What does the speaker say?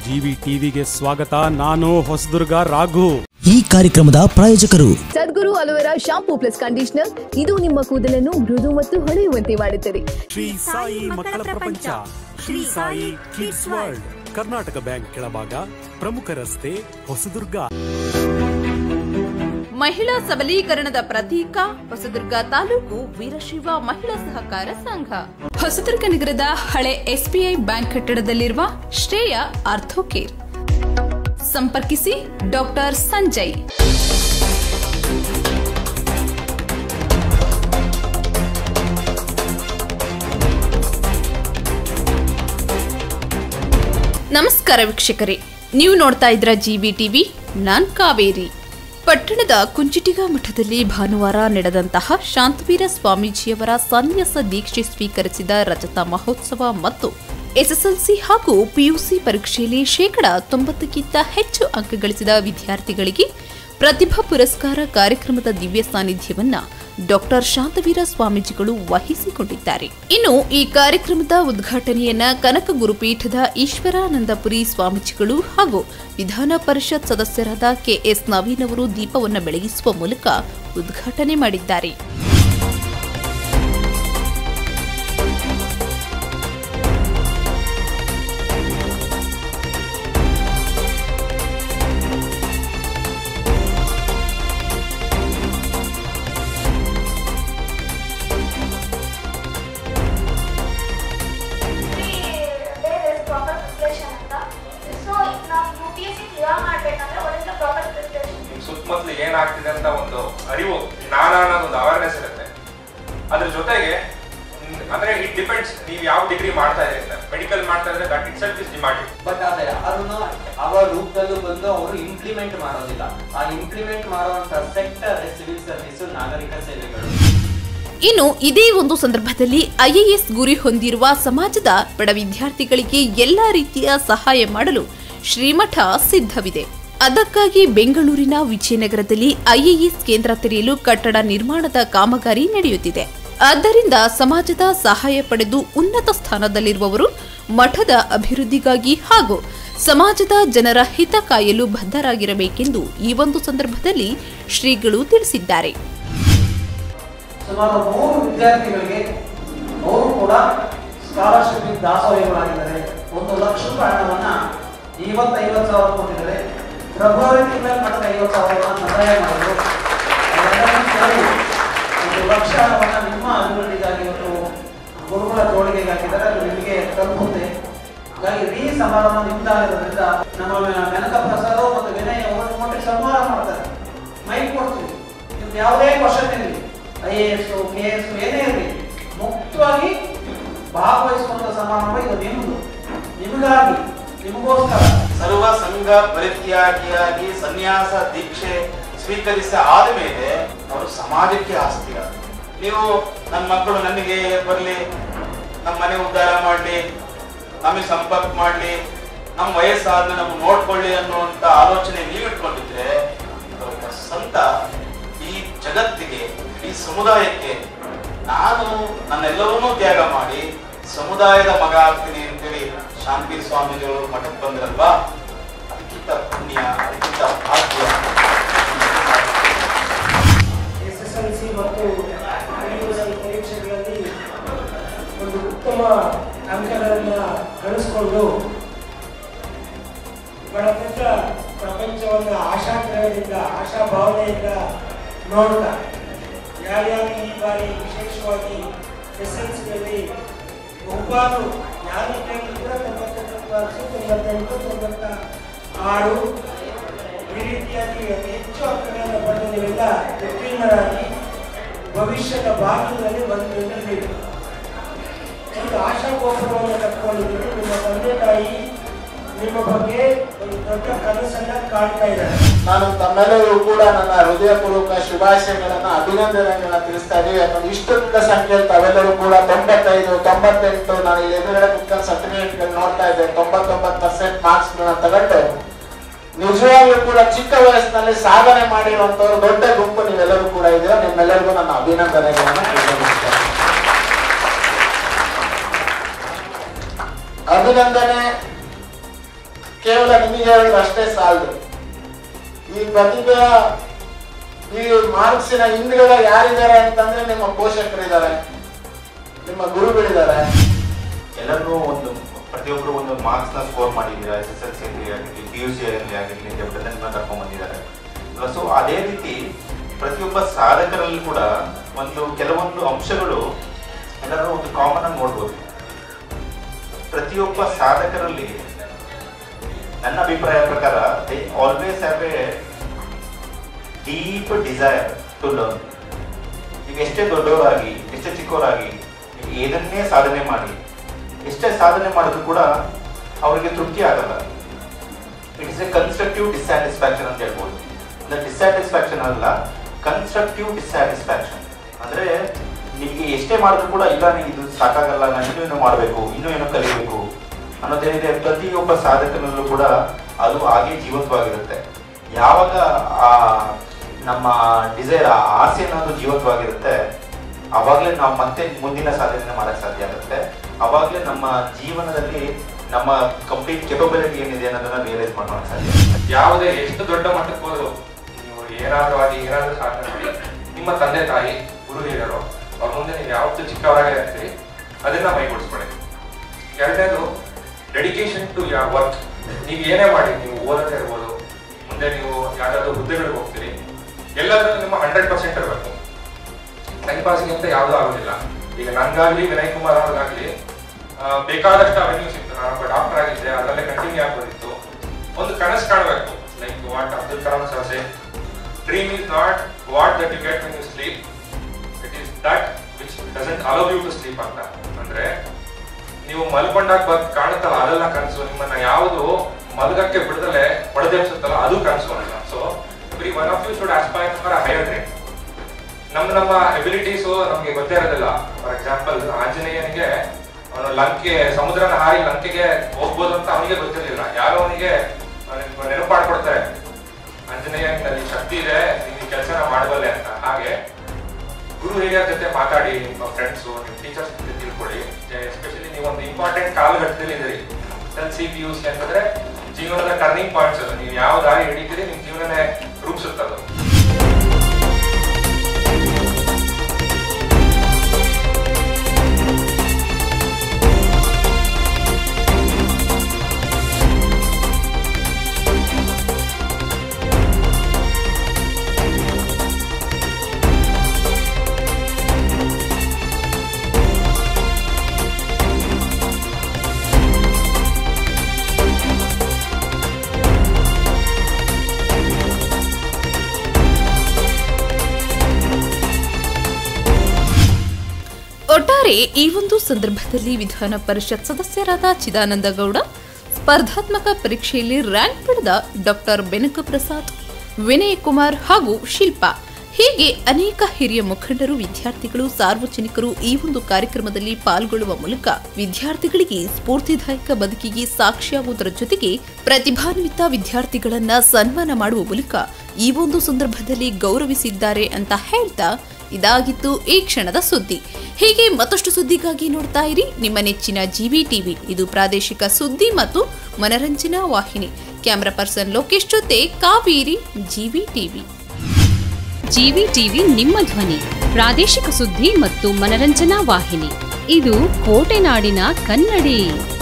GV ಟಿವಿಗೆ ಸ್ವಾಗತ ನಾನು ಹೊಸದುರ್ಗ ರಾಘು ಈ ಕಾರ್ಯಕ್ರಮದ ಪ್ರಾಯೋಜಕರು Sadguru aloe vera shampoo plus conditioner ಇದು ನಿಮ್ಮ ಕೂದಲನ್ನು ಮೃದು ಮತ್ತು ಹೊಳೆಯುವಂತೆ ಮಾಡುತ್ತದೆ ಶ್ರೀ ಸಾಯಿ ಮಕ್ಕಳ ಪ್ರಪಂಚ Shri Sai kids world Karnataka bank ಕೆಳಭಾಗ ಪ್ರಮುಖ ರಸ್ತೆ ಹೊಸದುರ್ಗ ಮಹಿಳಾ ಸಬಲೀಕರಣದ ಪ್ರತೀಕ ಹೊಸದುರ್ಗ ತಾಲೂಕು ವೀರಶೈವ ಮಹಿಳಾ ಸಹಕಾರ ಸಂಘ ಹೊಸದುರ್ಗ ನಗರದ ಹಳೆ ಎಸ್ಬಿಐ ಬ್ಯಾಂಕ್ ಕಟ್ಟಡದಲ್ಲಿರುವ ಶ್ರೇಯ ಆರ್ಥೋಕೇರ್ ಸಂಪರ್ಕಿಸಿ ಡಾಕ್ಟರ್ ಸಂಜಯ್ ನಮಸ್ಕಾರ ವೀಕ್ಷಕರೇ ನೀವು ನೋಡ್ತಾ ಇದ್ರ ಜಿವಿ ಟಿವಿ ನಾನ್ ಕಾವೇರಿ ಪಟ್ಟಣದ ಕುಂಚಿಟಿಗ ಮಠದಲ್ಲಿ ಭಾನುವಾರ ನಡೆದಂತಹ ಶಾಂತವೀರ ಸ್ವಾಮೀಜಿಯವರ ಸನ್ಯಾಸ ದೀಕ್ಷೆ ಸ್ವೀಕರಿಸಿದ ರಜತ ಮಹೋತ್ಸವ ಮತ್ತು ಎಸ್ಎಸ್ಎಲ್ಸಿ ಹಾಗೂ ಪಿಯುಸಿ ಪರೀಕ್ಷೆಯಲ್ಲಿ ಶೇಕಡ ತೊಂಬತ್ತಕ್ಕಿಂತ ಹೆಚ್ಚು ಅಂಕ ಗಳಿಸಿದ ವಿದ್ಯಾರ್ಥಿಗಳಿಗೆ ಪ್ರತಿಭಾ ಪುರಸ್ಕಾರ ಕಾರ್ಯಕ್ರಮದ ದಿವ್ಯ ಸಾನ್ನಿಧ್ಯವನ್ನ ಡಾಕ್ಟರ್ ಶಾಂತವೀರ ಸ್ವಾಮೀಜಿಗಳು ವಹಿಸಿಕೊಂಡಿದ್ದಾರೆ ಇನ್ನು ಈ ಕಾರ್ಯಕ್ರಮದ ಉದ್ಘಾಟನೆಯನ್ನ ಕನಕ ಗುರುಪೀಠದ ಈಶ್ವರಾನಂದಪುರಿ ಸ್ವಾಮೀಜಿಗಳು ಹಾಗೂ ವಿಧಾನ ಪರಿಷತ್ ಸದಸ್ಯರಾದ ಕೆಎಸ್ ನವೀನ್ ಅವರು ದೀಪವನ್ನು ಬೆಳಗಿಸುವ ಮೂಲಕ ಉದ್ಘಾಟನೆ ಮಾಡಿದ್ದಾರೆ ಪ್ರಾಪರ್ ಪ್ರಿಪ್ರೇಷನ್ ಅಂತ ಸೊ ನಾವು U P S C clear ಮಾಡ್ಬೇಕಂದ್ರೆ ಒಳ್ಳೆ ಪ್ರಾಪರ್ ಪ್ರಿಪ್ರೇಷನ್ ನಿಮ್ ಸುತ್ತಮುತ್ತಲು ಏನಾಗ್ತಿದೆ ಅಂತ ಒಂದು ಅರಿವು ಜ್ಞಾನ ಅನ್ನೋದು ಒಂದು ಅವೇರ್ನೆಸ್ ಇರುತ್ತೆ ಅದ್ರ ಜೊತೆಗೆ ಮ್, ಅಂದ್ರೆ ಇಟ್ ಡಿಪೆಂಡ್ಸ್ ನೀವು ಯಾವ ಡಿಗ್ರಿ ಮಾಡ್ತಾ ಇದ್ದೀರಿ ಅಂತ ಮೆಡಿಕಲ್ ಮಾಡ್ತಾ ಇದ್ರೆ that itself is demanding but ಆದ್ರೆ ಅದನ್ನು ಅವರ ರೂಪದಲ್ಲೂ ಬಂದು ಅವರು ಇಂಪ್ಲಿಮೆಂಟ್ ಮಾಡೋದಿಲ್ಲ ಆ ಇಂಪ್ಲಿಮೆಂಟ್ ಮಾಡುವಂತ ಸೆಕ್ಟರ್ ಸಿವಿಲ್ ಸರ್ವಿಸ್ ನಾಗರಿಕ ಸೇವೆಗಳು ಇನ್ನು ಇದೇ ಒಂದು ಸಂದರ್ಭದಲ್ಲಿ ಐಎಎಸ್ ಗುರಿ ಹೊಂದಿರುವ ಸಮಾಜದ ಬಡ ವಿದ್ಯಾರ್ಥಿಗಳಿಗೆ ಎಲ್ಲಾ ರೀತಿಯ ಸಹಾಯ ಮಾಡಲು ಶ್ರೀಮಠ ಸಿದ್ಧವಿದೆ ಅದಕ್ಕಾಗಿ ಬೆಂಗಳೂರಿನ ವಿಜಯನಗರದಲ್ಲಿ ಐಎಎಸ್ ಕೇಂದ್ರ ತೆರೆಯಲು ಕಟ್ಟಡ ನಿರ್ಮಾಣದ ಕಾಮಗಾರಿ ನಡೆಯುತ್ತಿದೆ ಆದ್ದರಿಂದ ಸಮಾಜದ ಸಹಾಯ ಪಡೆದು ಉನ್ನತ ಸ್ಥಾನದಲ್ಲಿರುವವರು ಮಠದ ಅಭಿವೃದ್ಧಿಗಾಗಿ ಹಾಗೂ ಸಮಾಜದ ಜನರ ಹಿತ ಕಾಯಲು ಬದ್ಧರಾಗಿರಬೇಕೆಂದು ಈ ಒಂದು ಸಂದರ್ಭದಲ್ಲಿ ಶ್ರೀಗಳು ತಿಳಿಸಿದ್ದಾರೆ ಸುಮಾರು ಮೂರು ವಿದ್ಯಾರ್ಥಿಗಳಿಗೆ ಅವರು ಕೂಡ ಸ್ಕಾಲರ್ಶಿಪ್ ದಾಸೋಹಿಗಳಾಗಿದ್ದಾರೆ ಒಂದು ಲಕ್ಷ ರೂಪಾಯಿ ಹಣವನ್ನ ಐವತ್ತೈವತ್ತು ಸಾವಿರ ಕೊಟ್ಟಿದ್ದಾರೆ ಫೆಬ್ರವರಿ ತಿಂಗಳಲ್ಲಿ ಮತ್ತೆ ಐವತ್ತು ಸಾವಿರವನ್ನು ಸಂದಾಯ ಮಾಡಿದ್ರು ಅದೆಲ್ಲವನ್ನೂ ಸೇರಿ ಒಂದು ಲಕ್ಷ ಹಣವನ್ನ ನಿಮ್ಮ ಅಭಿವೃದ್ಧಿಗಾಗಿ ಇವತ್ತು ಗುರುಗಳ ಜೋಳಿಗೆಗೆ ಹಾಕಿದ್ದಾರೆ ಅದು ನಿಮಗೆ ತಲುಪುತ್ತೆ ಹಾಗಾಗಿ ಈ ಸಮಾರಂಭ ನಿಮ್ದಾಗಿರೋದ್ರಿಂದ ನಮ್ಮ ಮೆನಕ ಪ್ರಸಾದ್ ಮತ್ತು ವಿನಯ್ ಅವರು ನಿಮ್ಮೊಟ್ಟಿಗೆ ಸಂವಾದ ಮಾಡ್ತಾರೆ ಮೈಕ್ ಕೊಡ್ತೀವಿ ನಿಮ್ದು ಯಾವುದೇ ಕ್ವಶನ್ ಇರಲಿ I A S K S ಏನೇ ಇರಲಿ ಮುಕ್ತವಾಗಿ ಭಾಗವಹಿಸುವಂತ ಸಮಾರಂಭ ಇದು ನಿಮ್ಮದು ನಿಮಗಾಗಿ ನಿಮಗೋಸ್ಕರ ಸರ್ವ ಸಂಘ ಪರಿತ್ಯಾಗಿಯಾಗಿ ಸನ್ಯಾಸ ದೀಕ್ಷೆ ಸ್ವೀಕರಿಸಿ ಆದಮೇಲೆ ಅವರು ಸಮಾಜಕ್ಕೆ ಆಸ್ತಿ ನೀವು ನನ್ನ ಮಕ್ಕಳು ನನಗೆ ಬರಲಿ ನಮ್ಮ ಮನೆ ಉದ್ಧಾರ ಮಾಡಲಿ ನಮಗೆ ಸಂಪರ್ಕ ಮಾಡಲಿ ನಮ್ಮ ವಯಸ್ಸಾದ ನಮ್ಗೆ ನೋಡ್ಕೊಳ್ಳಿ ಅನ್ನುವಂಥ ಆಲೋಚನೆ ನೀವು ಇಟ್ಕೊಂಡಿದ್ರೆ ಒಬ್ಬ ಸಂತ ಈ ಜಗತ್ತಿಗೆ ಈ ಸಮುದಾಯಕ್ಕೆ ನಾನು ನನ್ನೆಲ್ಲವನ್ನೂ ತ್ಯಾಗ ಮಾಡಿ ಸಮುದಾಯದ ಮಗ ಆಗ್ತೀನಿ ಅಂತೇಳಿ ಶಾಂತಿ ಸ್ವಾಮೀಜಿಗಳು ಮಠಕ್ಕೆ ಬಂದ್ರಲ್ವಾ ಅದಕ್ಕಿಂತ ಪುಣ್ಯ ಅದಕ್ಕಿಂತ ಭಾಗ್ಯ ಎಸ್ ಎಸ್ ಎಲ್ ಸಿ ಮತ್ತು PUC ಪರೀಕ್ಷೆಗಳಲ್ಲಿ ಒಂದು ಉತ್ತಮ ಅಂಕಗಳನ್ನು ಗಳಿಸಿಕೊಂಡು ಬಡಪುಟ್ಟ ಪ್ರಪಂಚವನ್ನು ಆಶಾಗ್ರಹದಿಂದ ಆಶಾಭಾವನೆಯಿಂದ ನೋಡ್ತಾ ಯಾರ್ಯಾರು ಈ ಬಾರಿ ವಿಶೇಷವಾಗಿ ಎಸ್ ಎಲ್ ಸಿಯಲ್ಲಿ ಬಹುಪಾಲು ಜ್ಞಾನಕ್ಕಾಗಿ ಕೂಡ ತೊಂಬತ್ತೆಂಟು ಮಾರ್ಕ್ಸು ತೊಂಬತ್ತೆಂಟು ತೊಂಬತ್ತ ಆರು ಈ ರೀತಿಯಾಗಿ ಅತಿ ಹೆಚ್ಚು ಅಂಕಗಳನ್ನು ಪಡೆದು ನೀವೆಲ್ಲ ಉತ್ತೀರ್ಣರಾಗಿ ಭವಿಷ್ಯದ ಭಾಗದಲ್ಲಿ ಒಂದು ನಿಲ್ಲಬೇಕು ಒಂದು ಆಶಾಗೋಪುರವನ್ನು ಕಟ್ಕೊಂಡಿದ್ದೀರಿ ನಿಮ್ಮ ತಂದೆ ತಾಯಿ ನಿಮ್ಮ ಬಗ್ಗೆ ಒಂದು ದೊಡ್ಡ ಕನಸನ್ನ ಕಾಣ್ತಾ ಇದ್ದಾರೆ ನಾನು ತಮ್ಮೆಲ್ಲರೂ ಕೂಡ ನನ್ನ ಹೃದಯಪೂರ್ವಕ ಶುಭಾಶಯಗಳನ್ನ ಅಭಿನಂದನೆಗಳನ್ನ ತಿಳಿಸ್ತಾ ಇದೀವಿ ಯಾಕಂದ್ರೆ ಇಷ್ಟು ದೊಡ್ಡ ಸಂಖ್ಯೆಯಲ್ಲಿ ತಾವೆಲ್ಲರೂ ಕೂಡ ತೊಂಬತ್ತೈದು ತೊಂಬತ್ತೆಂಟು ನಾನು ಇಲ್ಲಿ ಎದುರುಗಡೆ ಕುತ್ಕೊಂಡು ಸರ್ಟಿಫಿಕೇಟ್ ನೋಡ್ತಾ ಇದ್ದೆ ತೊಂಬತ್ತೊಂಬತ್ತು ಪರ್ಸೆಂಟ್ ಮಾರ್ಕ್ಸ್ ತಗೊಂಡು ನಿಜವಾಗ್ಲೂ ಕೂಡ ಚಿಕ್ಕ ವಯಸ್ಸಿನಲ್ಲಿ ಸಾಧನೆ ಮಾಡಿರುವಂತವ್ರು ದೊಡ್ಡ ಗುಂಪು ನೀವೆಲ್ಲರೂ ಕೂಡ ಇದ್ದೀರಾ ನಿಮ್ಮೆಲ್ಲರಿಗೂ ನನ್ನ ಅಭಿನಂದನೆಗಳನ್ನ ತಿಳಿಸಬಯಸ್ತೇನೆ ಅಭಿನಂದನೆ ಕೇವಲ ನಿಮಗೆ ಹೇಳಿದ್ರೆ ಅಷ್ಟೇ ಸಾಲದು ಈ ಪ್ರತಿಭೆ ಈ ಮಾರ್ಕ್ಸಿನ ಹಿಂದ್ಗಡೆ ಯಾರಿದ್ದಾರೆ ಅಂತಂದ್ರೆ ನಿಮ್ಮ ಪೋಷಕರಿದ್ದಾರೆ ನಿಮ್ಮ ಗುರುಗಳಿದ್ದಾರೆ ಎಲ್ಲರೂ ಒಂದು ಪ್ರತಿಯೊಬ್ಬರು ಒಂದು ಮಾರ್ಕ್ಸ್ ನ ಸ್ಕೋರ್ ಮಾಡಿದ್ದೀರಾ ಎಸ್ ಎಸ್ ಎಲ್ ಸಿ ಆಗಲಿ ಪಿ ಯು ಸಿ ಆಗಲಿ ಆಗಲಿ ಪ್ರೆಸೆಂಟ್ ಕರ್ಕೊಂಡ್ ಬಂದಿದ್ದಾರೆ ಸೊ ಅದೇ ರೀತಿ ಪ್ರತಿಯೊಬ್ಬ ಸಾಧಕರಲ್ಲಿ ಕೂಡ ಒಂದು ಕೆಲವೊಂದು ಅಂಶಗಳು ಎಲ್ಲರೂ ಒಂದು ಕಾಮನ್ ಆಗಿ ನೋಡ್ಬೋದು ಪ್ರತಿಯೊಬ್ಬ ಸಾಧಕರಲ್ಲಿ ನನ್ನ ಅಭಿಪ್ರಾಯ ಪ್ರಕಾರ they always have a deep desire to learn ಈಗ ಎಷ್ಟೇ ದೊಡ್ಡವರಾಗಿ ಎಷ್ಟೇ ಚಿಕ್ಕವರಾಗಿ ನೀವು ಏನನ್ನೇ ಸಾಧನೆ ಮಾಡಿ ಎಷ್ಟೇ ಸಾಧನೆ ಮಾಡಿದ್ರು ಕೂಡ ಅವರಿಗೆ ತೃಪ್ತಿ ಆಗಲ್ಲ it is a constructive dissatisfaction ಅಂತ ಹೇಳ್ಬೋದು ಅಂದ್ರೆ ಡಿಸ್ಸ್ಯಾಟಿಸ್ಫ್ಯಾಕ್ಷನ್ ಅಲ್ಲ ಕನ್ಸ್ಟ್ರಕ್ಟಿವ್ ಡಿಸ್ಸ್ಯಾಟಿಸ್ಫ್ಯಾಕ್ಷನ್ ಅಂದ್ರೆ ನಿಮಗೆ ಎಷ್ಟೇ ಮಾಡಿದ್ರು ಕೂಡ ಇಲ್ಲ ನೀವು ಇದು ಸಾಕಾಗಲ್ಲ ನಾನು ಇನ್ನೂ ಏನೋ ಮಾಡಬೇಕು ಇನ್ನೂ ಏನೋ ಕಲಿಬೇಕು ಅನ್ನೋದೇನಿದೆ ಪ್ರತಿಯೊಬ್ಬ ಸಾಧಕನಲ್ಲೂ ಕೂಡ ಅದು ಹಾಗೆ ಜೀವಂತವಾಗಿರುತ್ತೆ ಯಾವಾಗ ಆ ನಮ್ಮ ಡಿಸೈರ್ ಆ ಆಸೆ ಅನ್ನೋದು ಜೀವಂತವಾಗಿರುತ್ತೆ ಅವಾಗಲೇ ನಾವು ಮತ್ತೆ ಮುಂದಿನ ಸಾಧನೆ ಮಾಡಕ್ ಸಾಧ್ಯ ಆಗುತ್ತೆ ಅವಾಗಲೇ ನಮ್ಮ ಜೀವನದಲ್ಲಿ ನಮ್ಮ ಕಂಪ್ಲೀಟ್ ಕೆಪಬಿಲಿಟಿ ಏನಿದೆ ಅನ್ನೋದನ್ನ ರಿಯಲೈಸ್ ಮಾಡೋಣ ಸಾಧ್ಯ ಯಾವುದೇ ಎಷ್ಟು ದೊಡ್ಡ ಮಟ್ಟಕ್ಕೆ ಹೋದ್ರು ನೀವು ಏನಾದ್ರೂ ಆಗಿ ಏನಾದ್ರೂ ಸಾಧನೆ ಮಾಡಿ ನಿಮ್ಮ ತಂದೆ ತಾಯಿ ಗುರು ಹಿರಿಯರು ಅವ್ರ ಮುಂದೆ ನೀವು ಯಾವತ್ತೂ ಚಿಕ್ಕವರಾಗೇ ಇರ್ತೀರಿ ಅದನ್ನ ಮೈಗೂಡಿಸ್ಕೊಳ್ಳಿ ಎರಡನೇದು ಡೆಡಿಕೇಶನ್ ಟು ಯಾರ್ ವರ್ಕ್ ನೀವು ಏನೇ ಮಾಡಿ ನೀವು ಓದೋದೇ ಇರ್ಬೋದು ಮುಂದೆ ನೀವು ಯಾವ್ದಾದ್ರು ಹುದ್ದೆಗಳಿಗೆ ಹೋಗ್ತೀರಿ ಎಲ್ಲಾದ್ರೂ ನಿಮ್ಮ ಹಂಡ್ರೆಡ್ ಪರ್ಸೆಂಟ್ ಇರಬೇಕು ಟೈಮ್ ಪಾಸಿಗೆ ಅಂತ ಯಾವುದೂ ಆಗೋದಿಲ್ಲ ಈಗ ನನ್ಗಾಗ್ಲಿ ವಿನಯ್ ಕುಮಾರ್ ಅವ್ರಿಗಾಗ್ಲಿ ಆ, ಬೇಕಾದಷ್ಟು ಅವೆನ್ಯೂ ಸಿಕ್ತು ನಾನು ಡಾಕ್ಟರ್ ಆಗಿದ್ದೆ ಅದರಲ್ಲೇ ಕಂಟಿನ್ಯೂ ಆಗ್ಬೋದಿತ್ತು ಒಂದು ಕನಸು ಕಾಣಬೇಕು like what Abdul Kalam sir dream is not what that you get when you sleep it is that which doesn't allow you to sleep ಅಂತ ಅಂದ್ರೆ ನೀವು ಮಲ್ಕೊಂಡಾಗ ಬಂದ್ ಕಾಣುತ್ತಲ್ಲ ಅದೆಲ್ಲ ಕನಸು ನಿಮ್ಮನ್ನ ಯಾವುದು ಮಲಗಕ್ಕೆ ಬಿಡದಲೆ ಹೊಡೆದೆಬ್ಸುತ್ತಲ್ಲ ಅದು ಕನಸು ಅಂತ so every one of you should aspire for higher dream ನಮ್ಮ ನಮ್ಮ ಎಬಿಲಿಟೀಸು ನಮ್ಗೆ ಗೊತ್ತೇ ಇರೋದಿಲ್ಲ ಫಾರ್ ಎಕ್ಸಾಂಪಲ್ ಆಂಜನೇಯನಿಗೆ ಅವನು ಲಂಕೆ ಸಮುದ್ರನ ಹಾರಿ ಲಂಕೆಗೆ ಹೋಗ್ಬೋದು ಅಂತ ಅವನಿಗೆ ಗೊತ್ತಿರಲಿಲ್ಲ ಯಾರೋ ಅವನಿಗೆ ನೆನಪು ಮಾಡ್ಕೊಡ್ತಾರೆ ಆಂಜನೇಯನಲ್ಲಿ ಶಕ್ತಿ ಇದೆ ನೀನು ಈ ಕೆಲಸನ ಮಾಡಬಲ್ಲೆ ಅಂತ ಹಾಗೆ ಗುರು ಹಿರಿಯರ ಜೊತೆ ಮಾತಾಡಿ ನಿಮ್ಮ ಫ್ರೆಂಡ್ಸು ನಿಮ್ಮ ಟೀಚರ್ಸ್ ಜೊತೆ ತಿಳ್ಕೊಳ್ಳಿ ಎಸ್ಪೆಷಲಿ ನೀವು ಒಂದು ಇಂಪಾರ್ಟೆಂಟ್ ಕಾಲಘಟ್ಟದಲ್ಲಿ ಇದ್ದೀರಿ L C P U C ಅಂತಂದ್ರೆ ಜೀವನದ ಟರ್ನಿಂಗ್ ಪಾಯಿಂಟ್ಸ್ ಅದು ನೀವು ಯಾವ ದಾರಿ ಹಿಡಿತೀರಿ ನಿಮ್ಮ ಜೀವನನೇ ರೂಪಿಸುತ್ತದು ಒಟ್ಟಾರೆ ಈ ಒಂದು ಸಂದರ್ಭದಲ್ಲಿ ವಿಧಾನ ಪರಿಷತ್ ಸದಸ್ಯರಾದ ಚಿದಾನಂದ ಗೌಡ ಸ್ಪರ್ಧಾತ್ಮಕ ಪರೀಕ್ಷೆಯಲ್ಲಿ ರ್ಯಾಂಕ್ ಪಡೆದ ಡಾಕ್ಟರ್ ಬೆನಕ ಪ್ರಸಾದ್ ವಿನಯ್ ಕುಮಾರ್ ಹಾಗೂ ಶಿಲ್ಪಾ ಹೀಗೆ ಅನೇಕ ಹಿರಿಯ ಮುಖಂಡರು ವಿದ್ಯಾರ್ಥಿಗಳು ಸಾರ್ವಜನಿಕರು ಈ ಒಂದು ಕಾರ್ಯಕ್ರಮದಲ್ಲಿ ಪಾಲ್ಗೊಳ್ಳುವ ಮೂಲಕ ವಿದ್ಯಾರ್ಥಿಗಳಿಗೆ ಸ್ಫೂರ್ತಿದಾಯಕ ಬದುಕಿಗೆ ಸಾಕ್ಷಿಯಾಗುವುದರ ಜೊತೆಗೆ ಪ್ರತಿಭಾನ್ವಿತ ವಿದ್ಯಾರ್ಥಿಗಳನ್ನ ಸನ್ಮಾನ ಮಾಡುವ ಮೂಲಕ ಈ ಒಂದು ಸಂದರ್ಭದಲ್ಲಿ ಗೌರವಿಸಿದ್ದಾರೆ ಅಂತ ಹೇಳ್ತಾ ಇದಾಗಿತ್ತು ಈ ಕ್ಷಣದ ಸುದ್ದಿ ಹೀಗೆ ಮತ್ತಷ್ಟು ಸುದ್ದಿಗಾಗಿ ನೋಡ್ತಾ ಇರಿ ನಿಮ್ಮ ನೆಚ್ಚಿನ ಜಿವಿ ಟಿವಿ ಇದು ಪ್ರಾದೇಶಿಕ ಸುದ್ದಿ ಮತ್ತು ಮನರಂಜನಾ ವಾಹಿನಿ ಕ್ಯಾಮರಾ ಪರ್ಸನ್ ಲೋಕೇಶ್ ಜೊತೆ Kaveri G V TV G V TV ನಿಮ್ಮ ಧ್ವನಿ ಪ್ರಾದೇಶಿಕ ಸುದ್ದಿ ಮತ್ತು ಮನರಂಜನಾ ವಾಹಿನಿ ಇದು ಕೋಟೆನಾಡಿನ ಕನ್ನಡಿ